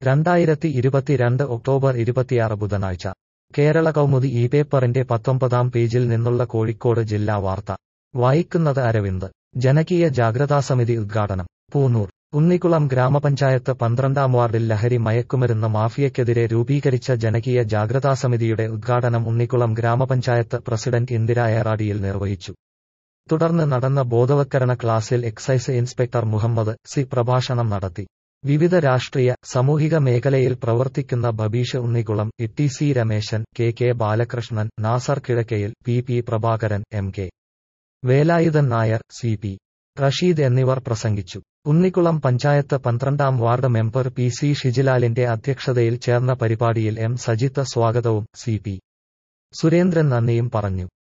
രണ്ടായിരത്തി ഇരുപത്തിരണ്ട് ഒക്ടോബർ ഇരുപത്തിയാറ് ബുധനാഴ്ച കേരള കൗമുദി ഈ പേപ്പറിന്റെ പത്തൊമ്പതാം പേജിൽ നിന്നുള്ള കോഴിക്കോട് ജില്ലാ വാർത്ത വായിക്കുന്നത് അരവിന്ദ് ജനകീയ ജാഗ്രതാസമിതി ഉദ്ഘാടനം പൂനൂർ ഉണ്ണിക്കുളം ഗ്രാമപഞ്ചായത്ത് പന്ത്രണ്ടാം വാർഡിൽ ലഹരി മയക്കുമരുന്ന് മാഫിയയ്ക്കെതിരെ രൂപീകരിച്ച ജനകീയ ജാഗ്രതാസമിതിയുടെ ഉദ്ഘാടനം ഉണ്ണിക്കുളം ഗ്രാമപഞ്ചായത്ത് പ്രസിഡന്റ് ഇന്ദിര ഏറാടിയിൽ നിർവഹിച്ചു തുടർന്ന് നടന്ന ബോധവത്കരണ ക്ലാസിൽ എക്സൈസ് ഇൻസ്പെക്ടർ മുഹമ്മദ് സി പ്രഭാഷണം നടത്തി വിവിധ രാഷ്ട്രീയ സാമൂഹിക മേഖലയിൽ പ്രവർത്തിക്കുന്ന Babeesh Unnikkulam E C Rameshan K K Balakrishnan Nasar Kizhakkayil P P Prabhakaran M K Velayudhan Nair C P Rasheed എന്നിവർ പ്രസംഗിച്ചു ഉണ്ണിക്കുളം പഞ്ചായത്ത് പന്ത്രണ്ടാം വാർഡ് മെമ്പർ പി സി ഷിജിലാലിന്റെ അധ്യക്ഷതയിൽ ചേർന്ന പരിപാടിയിൽ എം സജിത്ത് സ്വാഗതവും സി പി സുരേന്ദ്രൻ നന്ദിയും പറഞ്ഞു